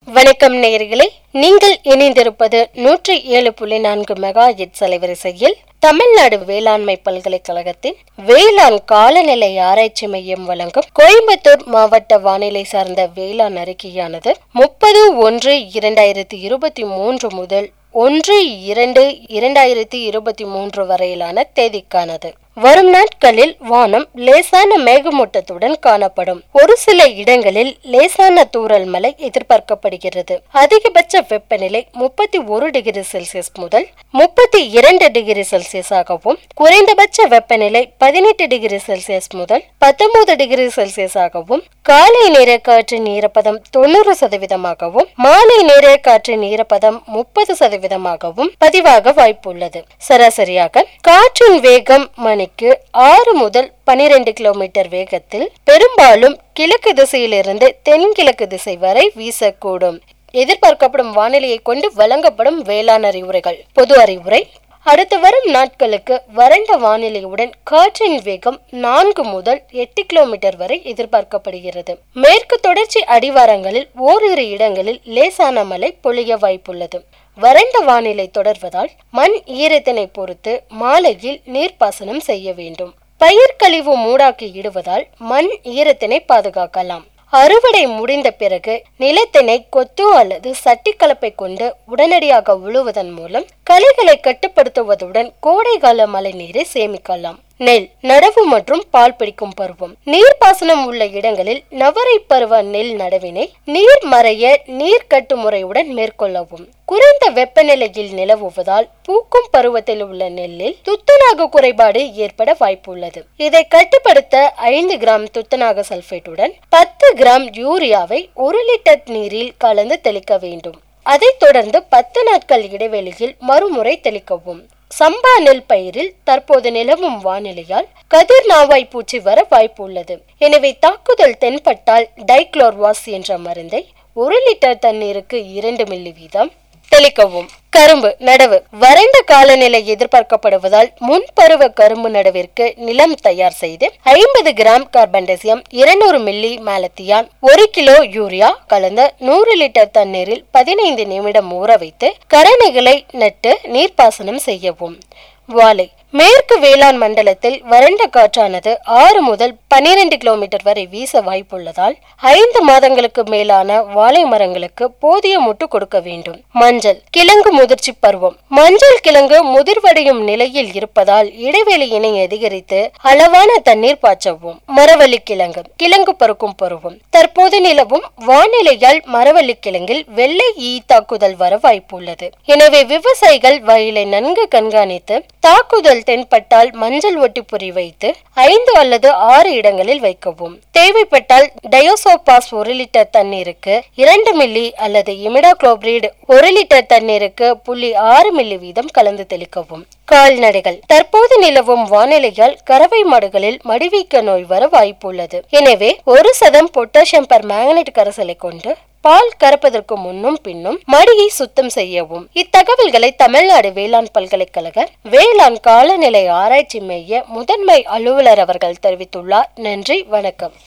வணக்கம் நேயர்களே நீங்கள் இணைந்திருப்பது நூற்றி ஏழு புள்ளி நான்கு மெகா எட் அலைவரிசையில் தமிழ்நாடு வேளாண்மை பல்கலைக்கழகத்தின் வேளாண் காலநிலை ஆராய்ச்சி மையம் வழங்கும் கோயம்புத்தூர் மாவட்ட வானிலை சார்ந்த வேளாண் அறிக்கையானது முப்பது ஒன்று இரண்டாயிரத்தி இருபத்தி மூன்று முதல் ஒன்று இரண்டு இரண்டாயிரத்தி இருபத்தி மூன்று வரையிலான தேதிக்கானது வரும் நாட்களில் வானம் லேசான மேகமூட்டத்துடன் காணப்படும் ஒரு சில இடங்களில் லேசான தூறல் மழை எதிர்பார்க்கப்படுகிறது அதிகபட்ச வெப்பநிலை முப்பத்தி ஒரு டிகிரி செல்சியஸ் முதல் முப்பத்தி இரண்டு டிகிரி செல்சியஸாகவும் குறைந்தபட்ச வெப்பநிலை பதினெட்டு டிகிரி செல்சியஸ் முதல் பத்தொன்பது டிகிரி செல்சியஸாகவும் காலை நேர காற்றின் ஈரப்பதம் தொண்ணூறு சதவீதமாகவும் மாலை நேர காற்றின் ஈரப்பதம் முப்பது சதவீதமாகவும் பதிவாக வாய்ப்புள்ளது சராசரியாக காற்றின் வேகம் மணிக்கு ஆறு முதல் பனிரெண்டு கிலோமீட்டர் வேகத்தில் பெரும்பாலும் கிழக்கு திசையிலிருந்து தென்கிழக்கு திசை வரை வீசக்கூடும் எதிர்பார்க்கப்படும் வானிலையை கொண்டு வழங்கப்படும் வேளாண் அறிவுரைகள் பொது அறிவுரை அடுத்து வரும் நாட்களுக்கு வறண்ட வானிலையுடன் காற்றின் வேகம் நான்கு முதல் எட்டு கிலோமீட்டர் வரை எதிர்பார்க்கப்படுகிறது மேற்கு தொடர்ச்சி அடிவாரங்களில் ஓரிரு இடங்களில் லேசான மழை பொழிய வாய்ப்புள்ளது வறண்ட வானிலை தொடர்வதால் மண் ஈரத்தினை பொறுத்து மாலையில் நீர்ப்பாசனம் செய்ய வேண்டும் பயிர் கழிவு மூடாக்கி இடுவதால் மண் ஈரத்தினை பாதுகாக்கலாம் அறுவடை முடிந்த பிறகு நிலத்தினை கொத்து அல்லது சட்டி கலப்பை கொண்டு உடனடியாக உழுவதன் மூலம் களைகளை கட்டுப்படுத்துவதுடன் கோடைகால மழை நீரை சேமிக்கலாம் நெல் நடவு மற்றும் பால் பிடிக்கும் பருவம் நீர்ப்பாசனம் உள்ள இடங்களில் நவரை பருவ நெல் நடவினை நீர் மறைய நீர் கட்டு முறையுடன் மேற்கொள்ளவும் குறைந்த வெப்பநிலையில் நிலவுவதால் பூக்கும் பருவத்தில் உள்ள நெல்லில் துத்தநாக குறைபாடு ஏற்பட வாய்ப்புள்ளது இதை கட்டுப்படுத்த ஐந்து கிராம் துத்தநாக சல்பேட்டுடன் பத்து கிராம் யூரியாவை ஒரு லிட்டர் நீரில் கலந்து தெளிக்க வேண்டும் அதைத் தொடர்ந்து பத்து நாட்கள் இடைவெளியில் மறுமுறை தெளிக்கவும் சம்பா நெல் பயிரில் தற்போது நிலவும் வானிலையால் கதிர் நாவாய் பூச்சி வர வாய்ப்பு உள்ளது எனவே தாக்குதல் தென்பட்டால் டைக்ளோர்வாஸ் என்ற மருந்தை ஒரு லிட்டர் தண்ணீருக்கு இரண்டு மில்லி வீதம் தெளிக்கவும் கரும்பு நடவு வறண்ட காலநிலை எதிர்பார்க்கப்படுவதால் முன்பருவ கரும்பு நடவிற்கு நிலம் தயார் செய்து ஐம்பது கிராம் கார்பன்டசியம் இருநூறு மில்லி மேலத்தியான் ஒரு கிலோ யூரியா கலந்த நூறு லிட்டர் தண்ணீரில் பதினைந்து நிமிடம் ஊற வைத்து கரணைகளை நட்டு நீர்ப்பாசனம் செய்யவும் வாழை மேற்கு வேளாண் மண்டலத்தில் வறண்ட காற்றானது ஆறு முதல் பனிரெண்டு கிலோமீட்டர் வரை வீச வாய்ப்புள்ளதால் ஐந்து மாதங்களுக்கு மேலான வாழை மரங்களுக்கு போதிய முட்டு கொடுக்க வேண்டும் மஞ்சள் கிழங்கு முதிர்ச்சி பருவம் மஞ்சள் கிழங்கு முதிர்வடையும் நிலையில் இருப்பதால் இடைவெளியினை அதிகரித்து அளவான தண்ணீர் பாய்ச்சவும் மரவள்ளி கிழங்கு கிழங்கு பருக்கும் பருவம் தற்போது நிலவும் வானிலையால் மரவள்ளி கிழங்கில் வெள்ளை ஈ தாக்குதல் வர வாய்ப்புள்ளது எனவே விவசாயிகள் வயலை நன்கு கண்காணித்து தாக்குதல் தென்பட்டால் மஞ்சள் ஒட்டிப்புரி வைத்து ஐந்து அல்லது ஆறு இடங்களில் வைக்கவும் தேவைப்பட்டால் டயோசோபாஸ் ஒரு லிட்டர் தண்ணீருக்கு இரண்டு மில்லி அல்லது இமிடாக்ளோபிரிட் ஒரு லிட்டர் தண்ணீருக்கு புள்ளி ஆறு மில்லி வீதம் கலந்து தெளிக்கவும் கால்நடைகள் தற்போது நிலவும் வானிலையால் கறவை மாடுகளில் மடிவீக்க நோய் வர வாய்ப்புள்ளது எனவே ஒரு சதம் பொட்டாசியம் பர் மேங்கனேட் கரைசலை கொண்டு பால் கறப்பதற்கு முன்னும் பின்னும் மடியை சுத்தம் செய்யவும் இத்தகவல்களை தமிழ்நாடு வேளாண் பல்கலைக்கழக வேளாண் காலநிலை ஆராய்ச்சி மைய முதன்மை அலுவலர் அவர்கள் தெரிவித்துள்ளார் நன்றி வணக்கம்